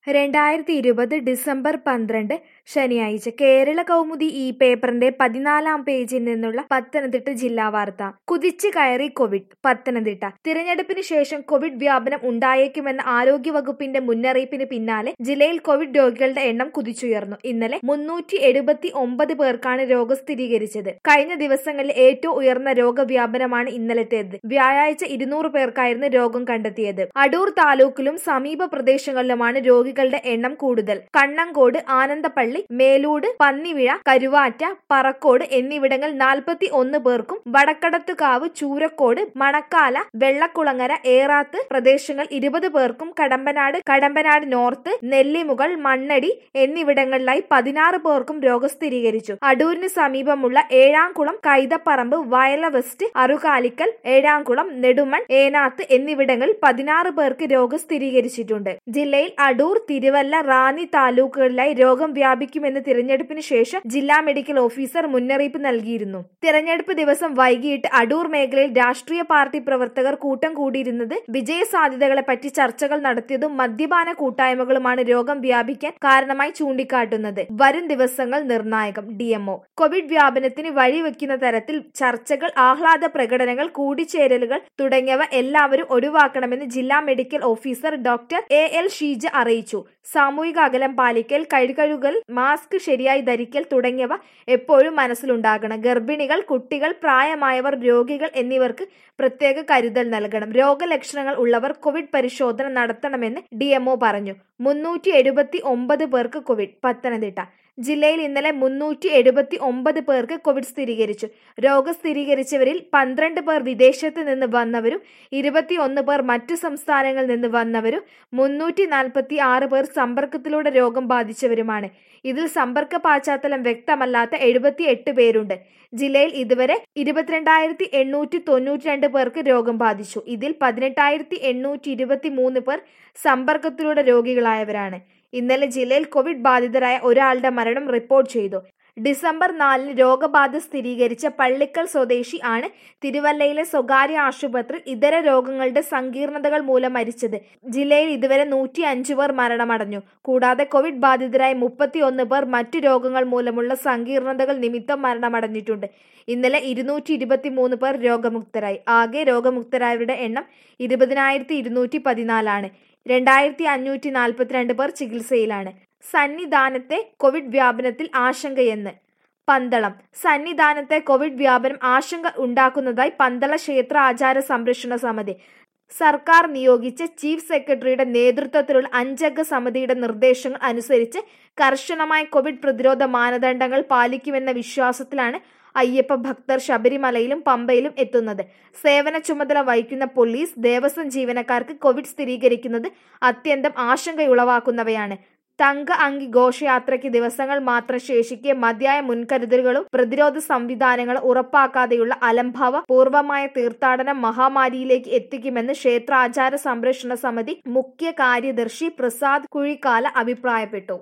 രണ്ടായിരത്തി ഇരുപത് ഡിസംബർ പന്ത്രണ്ട് ശനിയാഴ്ച കേരള കൗമുദി ഈ പേപ്പറിന്റെ പതിനാലാം പേജിൽ നിന്നുള്ള പത്തനംതിട്ട ജില്ലാ വാർത്ത കുതിച്ചു കയറി കോവിഡ് പത്തനംതിട്ട തിരഞ്ഞെടുപ്പിന് ശേഷം കോവിഡ് വ്യാപനം ഉണ്ടായേക്കുമെന്ന ആരോഗ്യവകുപ്പിന്റെ മുന്നറിയിപ്പിന് പിന്നാലെ ജില്ലയിൽ കോവിഡ് രോഗികളുടെ എണ്ണം കുതിച്ചുയർന്നു ഇന്നലെ മുന്നൂറ്റി എഴുപത്തി ഒമ്പത് പേർക്കാണ് രോഗം സ്ഥിരീകരിച്ചത് കഴിഞ്ഞ ദിവസങ്ങളിൽ ഏറ്റവും ഉയർന്ന രോഗവ്യാപനമാണ് ഇന്നലത്തേത് വ്യാഴാഴ്ച ഇരുന്നൂറ് പേർക്കായിരുന്നു രോഗം കണ്ടെത്തിയത് അടൂർ താലൂക്കിലും സമീപ പ്രദേശങ്ങളിലുമാണ് രോഗികളുടെ എണ്ണം കൂടുതൽ കണ്ണങ്കോട് ആനന്ദപ്പള്ളി മേലൂട് പന്നിവിഴ കരുവാറ്റ പറക്കോട് എന്നിവിടങ്ങളിൽ നാൽപ്പത്തി ഒന്ന് പേർക്കും വടക്കടത്തുകാവ് ചൂരക്കോട് മണക്കാല വെള്ളക്കുളങ്ങര ഏറാത്ത് പ്രദേശങ്ങൾ ഇരുപത് പേർക്കും കടമ്പനാട് കടമ്പനാട് നോർത്ത് നെല്ലിമുകൾ മണ്ണടി എന്നിവിടങ്ങളിലായി പതിനാറ് പേർക്കും രോഗം സ്ഥിരീകരിച്ചു അടൂരിന് സമീപമുള്ള ഏഴാംകുളം കൈതപ്പറമ്പ് വയല വെസ്റ്റ് അറുകാലിക്കൽ ഏഴാംകുളം നെടുമൺ ഏനാത്ത് എന്നിവിടങ്ങളിൽ പതിനാറ് പേർക്ക് രോഗം സ്ഥിരീകരിച്ചിട്ടുണ്ട് ജില്ലയിൽ അടൂർ തിരുവല്ല റാന്നി താലൂക്കുകളിലായി രോഗം വ്യാപിക്കുമെന്ന് തിരഞ്ഞെടുപ്പിന് ശേഷം ജില്ലാ മെഡിക്കൽ ഓഫീസർ മുന്നറിയിപ്പ് നൽകിയിരുന്നു തിരഞ്ഞെടുപ്പ് ദിവസം വൈകിട്ട് അടൂർ മേഖലയിൽ രാഷ്ട്രീയ പാർട്ടി പ്രവർത്തകർ കൂട്ടം കൂടിയിരുന്നത് വിജയ സാധ്യതകളെ പറ്റി ചർച്ചകൾ നടത്തിയതും മദ്യപാന കൂട്ടായ്മകളുമാണ് രോഗം വ്യാപിക്കാൻ കാരണമായി ചൂണ്ടിക്കാട്ടുന്നത് വരും ദിവസങ്ങൾ നിർണായകം ഡിഎംഒ കോവിഡ് വ്യാപനത്തിന് വഴിവെക്കുന്ന തരത്തിൽ ചർച്ചകൾ ആഹ്ലാദ പ്രകടനങ്ങൾ കൂടിച്ചേരലുകൾ തുടങ്ങിയവ എല്ലാവരും ഒഴിവാക്കണമെന്ന് ജില്ലാ medical officer doctor A L Sheeja അറിയിച്ചു സാമൂഹിക അകലം പാലിക്കൽ കഴുകഴുകൽ മാസ്ക് ശരിയായി ധരിക്കൽ തുടങ്ങിയവ എപ്പോഴും മനസ്സിലുണ്ടാകണം ഗർഭിണികൾ കുട്ടികൾ പ്രായമായവർ രോഗികൾ എന്നിവർക്ക് പ്രത്യേക കരുതൽ നൽകണം രോഗലക്ഷണങ്ങൾ ഉള്ളവർ കോവിഡ് പരിശോധന നടത്തണമെന്ന് ഡിഎംഒ പറഞ്ഞു മുന്നൂറ്റി എഴുപത്തി ഒമ്പത് പേർക്ക് കോവിഡ് പത്തനംതിട്ട ജില്ലയിൽ ഇന്നലെ മുന്നൂറ്റി എഴുപത്തി ഒമ്പത് പേർക്ക് കോവിഡ് സ്ഥിരീകരിച്ചു രോഗം സ്ഥിരീകരിച്ചവരിൽ പന്ത്രണ്ട് പേർ വിദേശത്ത് നിന്ന് വന്നവരും ഇരുപത്തിയൊന്ന് പേർ മറ്റു സംസ്ഥാനങ്ങളിൽ നിന്ന് വന്നവരും മുന്നൂറ്റി നാൽപ്പത്തി ആറ് പേർ സമ്പർക്കത്തിലൂടെ രോഗം ബാധിച്ചവരുമാണ് ഇതിൽ സമ്പർക്ക പശ്ചാത്തലം വ്യക്തമല്ലാത്ത എഴുപത്തി എട്ട് പേരുണ്ട് ജില്ലയിൽ ഇതുവരെ ഇരുപത്തിരണ്ടായിരത്തി എണ്ണൂറ്റി തൊണ്ണൂറ്റി രണ്ട് പേർക്ക് രോഗം ബാധിച്ചു ഇതിൽ പതിനെട്ടായിരത്തി എണ്ണൂറ്റി ഇരുപത്തി മൂന്ന് പേർ സമ്പർക്കത്തിലൂടെ രോഗികളായവരാണ് ഇന്നലെ ജില്ലയിൽ കോവിഡ് ബാധിതരായ ഒരാളുടെ മരണം റിപ്പോർട്ട് ചെയ്തു ഡിസംബർ നാലിന് രോഗബാധ സ്ഥിരീകരിച്ച പള്ളിക്കൽ സ്വദേശി ആണ് തിരുവല്ലയിലെ സ്വകാര്യ ആശുപത്രിയിൽ ഇതര രോഗങ്ങളുടെ സങ്കീർണതകൾ മൂലം മരിച്ചത് ജില്ലയിൽ ഇതുവരെ നൂറ്റി അഞ്ചു പേർ മരണമടഞ്ഞു കൂടാതെ കോവിഡ് ബാധിതരായ മുപ്പത്തിയൊന്ന് പേർ മറ്റു രോഗങ്ങൾ മൂലമുള്ള സങ്കീർണതകൾ നിമിത്തം മരണമടഞ്ഞിട്ടുണ്ട് ഇന്നലെ ഇരുന്നൂറ്റി ഇരുപത്തി മൂന്ന് പേർ രോഗമുക്തരായി ആകെ രോഗമുക്തരായവരുടെ എണ്ണം ഇരുപതിനായിരത്തി ഇരുന്നൂറ്റി പതിനാലാണ് രണ്ടായിരത്തി അഞ്ഞൂറ്റി നാൽപ്പത്തിരണ്ട് പേർ ചികിത്സയിലാണ് സന്നിധാനത്തെ കോവിഡ് വ്യാപനത്തിൽ ആശങ്കയെന്ന് പന്തളം സന്നിധാനത്തെ കോവിഡ് വ്യാപനം ആശങ്ക ഉണ്ടാക്കുന്നതായി പന്തള ക്ഷേത്ര ആചാര സംരക്ഷണ സമിതി സർക്കാർ നിയോഗിച്ച ചീഫ് സെക്രട്ടറിയുടെ നേതൃത്വത്തിലുള്ള അഞ്ചംഗ സമിതിയുടെ നിർദ്ദേശങ്ങൾ അനുസരിച്ച് കർശനമായ കോവിഡ് പ്രതിരോധ മാനദണ്ഡങ്ങൾ പാലിക്കുമെന്ന വിശ്വാസത്തിലാണ് അയ്യപ്പ ഭക്തർ ശബരിമലയിലും പമ്പയിലും എത്തുന്നത് സേവന ചുമതല വഹിക്കുന്ന പോലീസ് ദേവസ്വം ജീവനക്കാർക്ക് കോവിഡ് സ്ഥിരീകരിക്കുന്നത് അത്യന്തം ആശങ്കയുളവാക്കുന്നവയാണ് തങ്ക അങ്കി ഘോഷയാത്രയ്ക്ക് ദിവസങ്ങൾ മാത്രം ശേഷിക്കെ മതിയായ മുൻകരുതലുകളും പ്രതിരോധ സംവിധാനങ്ങളും ഉറപ്പാക്കാതെയുള്ള അലംഭാവ പൂർവമായ തീർത്ഥാടനം മഹാമാരിയിലേക്ക് എത്തിക്കുമെന്ന് ക്ഷേത്രാചാര സംരക്ഷണ സമിതി മുഖ്യ കാര്യദർശി പ്രസാദ് കുഴിക്കാല അഭിപ്രായപ്പെട്ടു